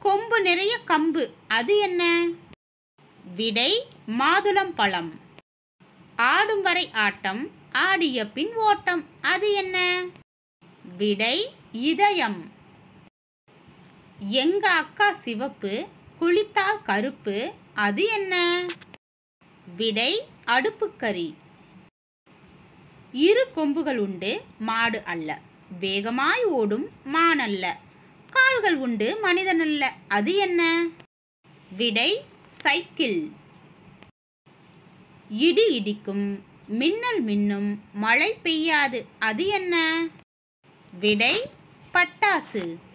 கொம்பு நிறைய கம்பு அது என்ன விடை மாதுளம் பழம் ஆடும் வரை ஆட்டம் ஆடிய பின் ஓட்டம் அது என்ன விடை இதயம் எங்க அக்கா சிவப்பு குளித்தால் கருப்பு அது என்ன விடை அடுப்புக்கறி இரு கொம்புகள் உண்டு மாடு அல்ல வேகமாய் ஓடும் மான் அல்ல கால்கள் உண்டு மனிதன் அல்ல அது என்ன விடை சைக்கிள் இடி இடிக்கும் மின்னல் மின்னும் மழை பெய்யாது அது என்ன விடை பட்டாசு